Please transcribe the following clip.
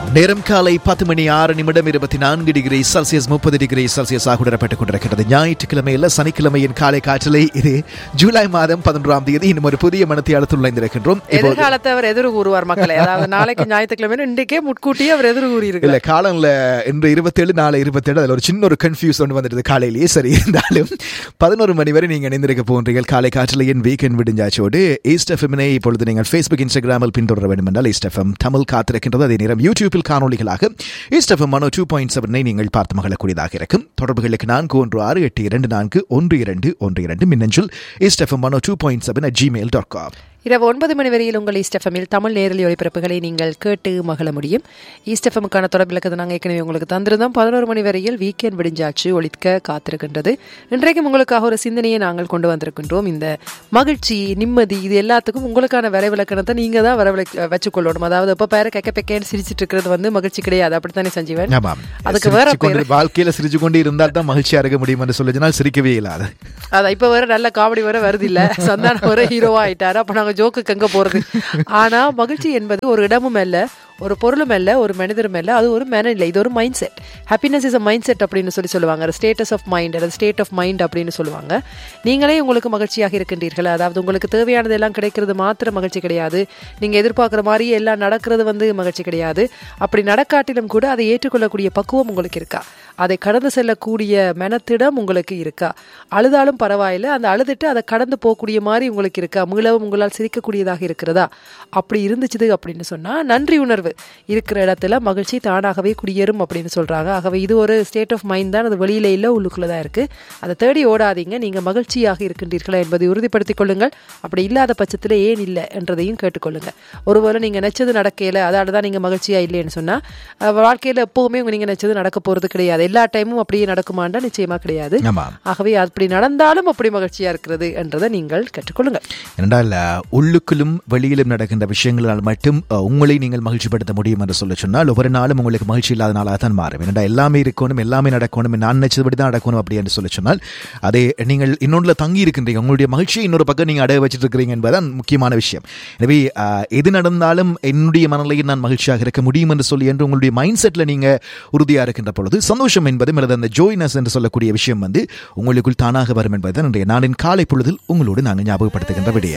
நேரம் காலை பத்து மணி ஆறு நிமிடம் இருபத்தி நான்கு டிகிரி செல்சியஸ் முப்பது டிகிரி செல்சியஸாக உணரப்பட்டுக் கொண்டிருக்கிறது ஞாயிற்றுக்கிழமையில் சனிக்கிழமையின் காலை காற்றலை இது ஜூலை மாதம் பதினொன்றாம் தேதி இன்னும் ஒரு புதிய மனத்தியாளத்தில் நுழைந்திருக்கின்றோம் இப்போது எதிர்காலத்தை அவர் எதிர் கூறுவார் மக்களே அதாவது நாளைக்கு ஞாயிற்றுக்கிழமை இன்றைக்கே முட்கூட்டியே அவர் எதிர் கூறி இல்ல காலம்ல இன்று இருபத்தேழு நாளை இருபத்தேழு அதுல ஒரு சின்ன ஒரு கன்ஃபியூஸ் ஒன்று வந்துடுது காலையிலேயே சரி இருந்தாலும் பதினோரு மணி வரை நீங்க இணைந்திருக்க போன்றீர்கள் காலை காற்றலையின் வீக்கெண்ட் விடிஞ்சாச்சோடு ஈஸ்ட் எஃப்எம்னை இப்பொழுது நீங்கள் ஃபேஸ்புக் இன்ஸ்டாகிராமில் பின்தொடர வேண்டும் என்றால் ஈஸ்ட் எஃப்எம் தமிழ் காத்திருக்கின்றது அதே நேரம் யூடியூபில் காணொலிகளாக East FM Mano two point செவனை நீங்கள் பார்த்து மகிழக்கூடியதாக இருக்கும் தொடர்புகளுக்கு நான்கு ஒன்று ஆறு எட்டு இரண்டு நான்கு ஒன்று இரண்டு ஒன்று இரண்டு மின்னஞ்சல் East FM Mano two point seven at Gmail dot com இரவு ஒன்பது மணி வரையில் உங்கள் ஈஸ்டெஃபமில் தமிழ் நேரலி ஒளிபரப்புகளை நீங்கள் கேட்டு மகிழ முடியும் ஈஸ்டெஃபமுக்கான தொடர்பு இலக்கத்தை நாங்கள் ஏற்கனவே உங்களுக்கு தந்திருந்தோம் பதினோரு மணி வரையில் வீக்கெண்ட் விடிஞ்சாச்சு ஒழிக்க காத்திருக்கின்றது இன்றைக்கும் உங்களுக்காக ஒரு சிந்தனையை நாங்கள் கொண்டு வந்திருக்கின்றோம் இந்த மகிழ்ச்சி நிம்மதி இது எல்லாத்துக்கும் உங்களுக்கான வரைவிலக்கணத்தை நீங்க தான் வரவில வச்சுக்கொள்ளணும் அதாவது எப்ப பேர கெக்க பெக்கேன்னு சிரிச்சிட்டு இருக்கிறது வந்து மகிழ்ச்சி கிடையாது அப்படித்தானே சஞ்சீவன் ஆமாம் அதுக்கு வேற சிரிச்சு கொண்டு- வாழ்க்கையில சிரிச்சு கொண்டு இருந்தால் தான் மகிழ்ச்சியா இருக்க முடியும் என்று சொல்லினால் சிரிக்கவே இல்லாது அதான் இப்ப வேற நல்ல காமெடி வேற வருது இல்ல சந்தானம் வேற ஹீரோவா ஆயிட்டாரு அப்ப நாங்க ஜோக்குக்கு எங்க போறது ஆனா மகிழ்ச்சி என்பது ஒரு இடமும் அல்ல ஒரு பொருளும் அல்ல ஒரு மனிதரும் அல்ல அது ஒரு மனநிலை இது ஒரு mind set happiness is a mind set அப்படின்னு சொல்லி சொல்லுவாங்க ஸ்டேட்டஸ் ஆஃப் மைண்ட் அல்லது ஸ்டேட் ஆஃப் மைண்ட் அப்படின்னு சொல்லுவாங்க நீங்களே உங்களுக்கு மகிழ்ச்சியாக இருக்கின்றீர்கள் அதாவது உங்களுக்கு தேவையானது எல்லாம் கிடைக்கிறது மாத்திரம் மகிழ்ச்சி கிடையாது நீங்க எதிர்பார்க்குற மாதிரியே எல்லாம் நடக்கிறது வந்து மகிழ்ச்சி கிடையாது அப்படி நடக்காட்டிலும் கூட அதை ஏற்றுக்கொள்ளக்கூடிய பக்குவம் உங்களுக்கு இருக்கா அதை கடந்து செல்லக்கூடிய மனத்திடம் உங்களுக்கு இருக்கா அழுதாலும் பரவாயில்ல அந்த அழுதுட்டு அதை கடந்து போகக்கூடிய மாதிரி உங்களுக்கு இருக்கா மீளவும் உங்களால் சிரிக்கக்கூடியதாக இருக்கிறதா அப்படி இருந்துச்சுது அப்படின்னு சொன்னா நன்றி உணர்வு இருக்கிற இடத்துல மகிழ்ச்சி தானாகவே குடியேறும் அப்படின்னு சொல்றாங்க ஆகவே இது ஒரு ஸ்டேட் ஆஃப் மைண்ட் தான் அது வெளியில இல்ல உள்ளுக்குள்ள தான் இருக்கு அதை தேடி ஓடாதீங்க நீங்க மகிழ்ச்சியாக இருக்கின்றீர்களா என்பதை உறுதிப்படுத்திக் கொள்ளுங்கள் அப்படி இல்லாத பட்சத்தில் ஏன் இல்லை என்றதையும் கேட்டுக்கொள்ளுங்க ஒருவேளை நீங்க நினைச்சது நடக்கையில அதால தான் நீங்க மகிழ்ச்சியா இல்லைன்னு சொன்னா அஹ், வாழ்க்கையில எப்பவுமே உங்க நீங்க நினைச்சது நடக்க போறது கிடையாது எல்லா டைமும் அப்படியே நடக்குமாண்டா நிச்சயமா கிடையாது ஆமாம் ஆகவே அப்படி நடந்தாலும் அப்படி மகிழ்ச்சியா இருக்கிறது என்றதை நீங்கள் கற்றுக்கொள்ளுங்கள் என்றால் அஹ், உள்ளுக்குள்ளும் வெளியிலும் நடக்கின்ற விஷயங்களால் மட்டும் அஹ், உங்களை நீங்கள் மகிழ்ச்சிப்படுத்த முடியும் என்று சொல்ல சொன்னால் ஒவ்வொரு நாளும் உங்களுக்கு மகிழ்ச்சி இல்லாத நாளாக தான் மாறும் ஏனென்றா எல்லாமே இருக்கணும் எல்லாமே நடக்கணும் நான் நினைச்சபடி தான் நடக்கணும் அப்படி என்று சொல்ல சொன்னால் அதே நீங்கள் இன்னொன்றுல தங்கி இருக்கின்றீங்க உங்களுடைய மகிழ்ச்சியை இன்னொரு பக்கம் நீங்கள் அடைய வச்சிட்டு இருக்கிறீங்க என்பதுதான் முக்கியமான விஷயம் எனவே அஹ், எது நடந்தாலும் என்னுடைய மனநிலையில் நான் மகிழ்ச்சியாக இருக்க முடியும் என்று சொல்லி என்று உங்களுடைய மைண்ட் செட்ல நீங்க உறுதியாக இருக்கின்ற பொழுது சந்தோஷம் என்பதும் அல்லது அந்த ஜோய்னஸ் என்று சொல்லக்கூடிய விஷயம் வந்து உங்களுக்குள் தானாக வரும் என்பதுதான் இன்றைய நாளின் காலை பொழுதில் உங்களோடு நாங்கள் ஞாபகப்படுத்துகின்ற விடயம்